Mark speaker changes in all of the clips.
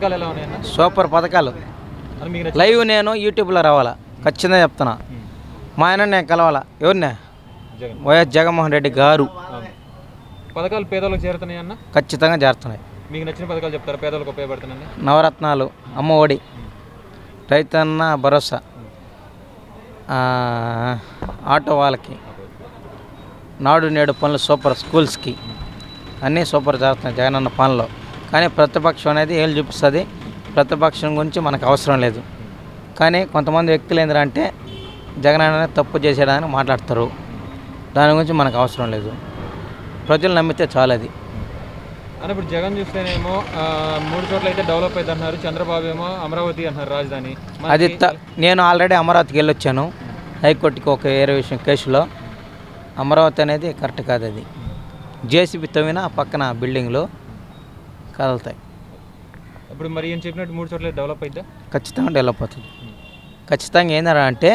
Speaker 1: పథకాలు ఎలా ఉన్నాయన్న
Speaker 2: సూపర్ పథకాలు
Speaker 1: అని మీకు నచ్చిన
Speaker 2: లైవ్ నేను యూట్యూబ్లో రావాలా ఖచ్చితంగా చెప్తున్నా మా ఆయన నేను కలవాలా ఎవరినే
Speaker 1: జగన్
Speaker 2: వైఎస్ జగన్మోహన్ రెడ్డి గారు
Speaker 1: అవును. పథకాలు పేదలకు చేరుతున్నాయి అన్న
Speaker 2: ఖచ్చితంగా చేరుతున్నాయి
Speaker 1: మీకు నచ్చిన పథకాలు చెప్తారా పేదలకు ఉపయోగపడుతున్నాయి
Speaker 2: నవరత్నాలు అమ్మ ఒడి రైతన్న భరోసా ఆ, ఆటో వాళ్ళకి నాడు నేడు పనులు సూపర్ స్కూల్స్కి అన్నీ సూపర్ చేస్తున్నాయి జగనన్న పనులు కానీ ప్రతిపక్షం అనేది ఏళ్ళు చూపిస్తుంది ప్రతిపక్షం గురించి మనకు అవసరం లేదు కానీ కొంతమంది వ్యక్తులు ఏంటంటే జగన్ అన్న తప్పు చేసేయడానికి మాట్లాడతారు దాని గురించి మనకు అవసరం లేదు ప్రజలు నమ్మితే చాలు అది
Speaker 1: అని ఇప్పుడు జగన్ చూస్తేనేమో ఆ, మూడు చోట్ల అయితే డెవలప్ అయింది అంటున్నారు చంద్రబాబు ఏమో అమరావతి అంటున్నారు రాజధాని
Speaker 2: అది
Speaker 1: మనకి-
Speaker 2: త- నేను ఆల్రెడీ అమరావతికి వెళ్ళొచ్చాను హైకోర్టుకి ఒక వేరే విషయం కేసులో అమరావతి అనేది కరెక్ట్ కాదు అది జేసీబీ తవ్విన ఆ పక్కన బిల్డింగ్లు కదులుతాయి
Speaker 1: ఇప్పుడు మరి ఏం చెప్పినట్టు మూడు చోట్ల డెవలప్ అయిద్దా
Speaker 2: ఖచ్చితంగా డెవలప్ అవుతుంది ఖచ్చితంగా ఏందరా అంటే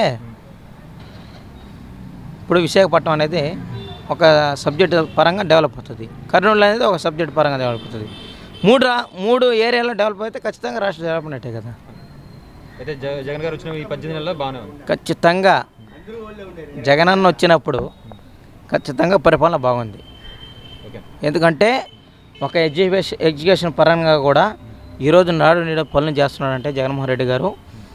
Speaker 2: ఇప్పుడు విశాఖపట్నం అనేది ఒక సబ్జెక్ట్ పరంగా డెవలప్ అవుతుంది కర్నూలు అనేది ఒక సబ్జెక్ట్ పరంగా డెవలప్ అవుతుంది మూడు రా మూడు ఏరియాలో డెవలప్ అయితే ఖచ్చితంగా రాష్ట్ర డెవలప్మెంటే కదా
Speaker 1: అయితే జగ- జగన్ గారు వచ్చిన ఈ పద్దెనిమిది నెలల్లో బాగానే ఉంది
Speaker 2: ఖచ్చితంగా జగనన్న వచ్చినప్పుడు ఖచ్చితంగా పరిపాలన బాగుంది
Speaker 1: ఓకే
Speaker 2: ఎందుకంటే ఒక ఎడ్యుకేషన్ ఎడ్యుకేషన్ పరంగా కూడా ఈరోజు నాడు నేడు పనులు చేస్తున్నాడంటే జగన్మోహన్ రెడ్డి గారు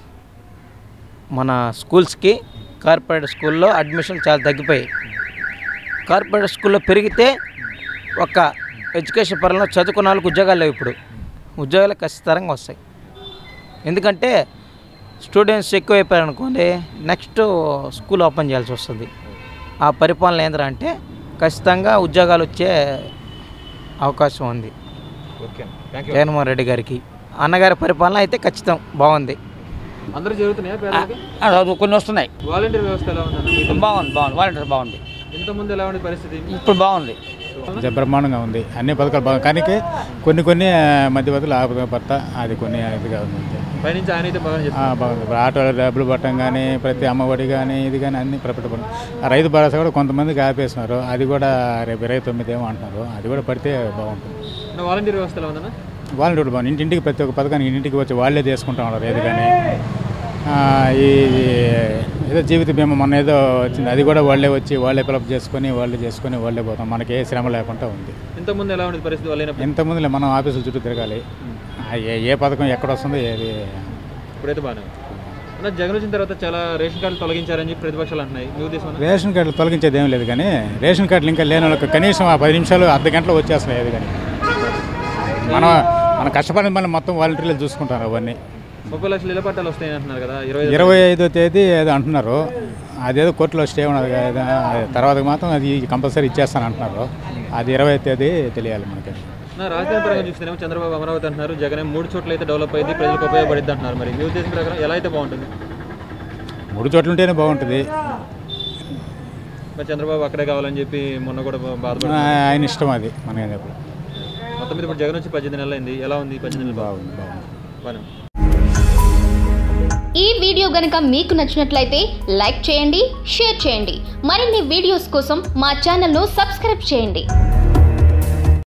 Speaker 2: మన స్కూల్స్కి కార్పొరేట్ స్కూల్లో అడ్మిషన్ చాలా తగ్గిపోయాయి కార్పొరేట్ స్కూల్లో పెరిగితే ఒక ఎడ్యుకేషన్ పరంగా చదువుకున్న వాళ్ళకి ఉద్యోగాలు లేవు ఇప్పుడు ఉద్యోగాలు ఖచ్చితంగా వస్తాయి ఎందుకంటే స్టూడెంట్స్ ఎక్కువైపోయారు అనుకోండి నెక్స్ట్ స్కూల్ ఓపెన్ చేయాల్సి వస్తుంది ఆ పరిపాలన ఏంద్రా అంటే ఖచ్చితంగా ఉద్యోగాలు వచ్చే అవకాశం ఉంది
Speaker 1: okay thank you
Speaker 2: Jaganmohan Reddy గారికి అన్నగారి పరిపాలన అయితే ఖచ్చితం బాగుంది
Speaker 1: అందరూ జరుగుతున్నాయా పేదలకి
Speaker 3: అది కొన్ని వస్తున్నాయి
Speaker 1: వాలంటీర్ వ్యవస్థ ఎలా ఉందన్న మీకు
Speaker 3: బాగుంది బాగుంది వాలంటీర్ బాగుంది
Speaker 1: ఇంతకుముందు ఎలా ఉంది పరిస్థితి
Speaker 3: ఇప్పుడు బాగుంది
Speaker 4: జ- బ్రహ్మాండంగా ఉంది అన్ని పథకాలు బాగా కానీ కొన్ని కొన్ని ఆ, మధ్యవర్తులు ఆపద భర్త అది కొన్ని ఇదిగా ఉంది అంతే
Speaker 1: పైనుంచి ఆయన అయితే బాగా
Speaker 4: ఆ,
Speaker 1: చెప్తారు
Speaker 4: బాగుంది ఇప్పుడు ఆటోలో డబ్బులు పట్టడం కానీ ప్రతి అమ్మఒడి కానీ ఇది కానీ అన్ని ప్రపంచ ఆ రైతు భరోసా కూడా కొంతమందికి ఆపేస్తున్నారు అది కూడా రేపు ఇరవై తొమ్మిది ఏమో అంటున్నారు అది కూడా పడితే బాగుంటుంది
Speaker 1: వాలంటీర్ వ్యవస్థ ఎలా ఉందన్న
Speaker 4: వాలంటీర్ బాగుంది ఇంటింటికి ప్రతి ఒక్క పథకాన్ని ఇంటింటికి వచ్చి వాళ్ళే చేసుకుంటా ఉన్నారు ఏది కానీ ఆ, ఈ ఏదో జీవిత బీమా మొన్న ఏదో వచ్చింది అది కూడా వాళ్ళే వచ్చి వాళ్ళే ఫిలప్ చేసుకొని వాళ్ళే చేసుకొని వాళ్ళే పోతాం మనకి ఏ శ్రమ లేకుండా ఉంది
Speaker 1: ఇంతకుముందు ఎలా ఉండేది పరిస్థితి వాళ్ళు లేనప్పుడు
Speaker 4: ఇంతకుముందులే మనం ఆఫీసుల చుట్టూ తిరగాలి ఆ ఏ ఏ పథకం ఎక్కడ వస్తుందో ఏది
Speaker 1: ఇప్పుడైతే బాగానే ఉంది అన్న జగన్ వచ్చిన తర్వాత చాలా రేషన్ కార్డులు తొలగించారని చెప్పి ప్రతిపక్షాలు అంటున్నాయి మీ ఉద్దేశం అన్న?
Speaker 4: రేషన్ కార్డులు తొలగించేది ఏం లేదు కానీ రేషన్ కార్డులు ఇంకా లేని వాళ్ళకి కనీసం ఆ పది నిమిషాలు అర్ధ గంటలో వచ్చేస్తున్నాయి ఏది కానీ మనం మనం కష్టపడిన పని మొత్తం వాలంటీర్లు చూసుకుంటారు అవన్నీ
Speaker 1: ముప్పై లక్షల ఇళ్ల పట్టాలు వస్తాయని అంటున్నారు కదా ఇరవై ఐదు
Speaker 4: ఇరవై ఐదో తేదీ ఏదో అంటున్నారు అదేదో కోర్టులో స్టే ఉన్నది కదా అది తర్వాత మాత్రం అది కంపల్సరీ ఇచ్చేస్తాను అంటున్నారు అది ఇరవై తేదీ తెలియాలి మనకి
Speaker 1: నా రాజధాని పరంగా చూస్తేనేమో చంద్రబాబు అమరావతి అంటున్నారు జగన్ ఏమో మూడు చోట్ల అయితే డెవలప్ అయింది ప్రజలకు ఉపయోగపడింది అంటున్నారు మరి మీ ఉద్దేశం ప్రకారం ఎలా అయితే బాగుంటుంది
Speaker 4: మూడు చోట్ల ఉంటేనే బాగుంటుంది
Speaker 1: మరి చంద్రబాబు అక్కడే కావాలని చెప్పి మొన్న కూడా బాధపడి
Speaker 4: ఆయన ఇష్టం అది మనకి చెప్పలేదు
Speaker 1: మొత్తం మీద ఇప్పుడు జగన్ వచ్చి పద్దెనిమిది నెలలు అయింది ఎలా ఉంది ఈ పద్దెనిమిది నెలలు
Speaker 4: బాగుంది బాగుంది
Speaker 1: బాగానే ఉంది.
Speaker 5: ఈ వీడియో గనుక మీకు నచ్చినట్లయితే లైక్ చేయండి షేర్ చేయండి మరిన్ని వీడియోస్ కోసం మా ఛానల్ను సబ్స్క్రైబ్ చేయండి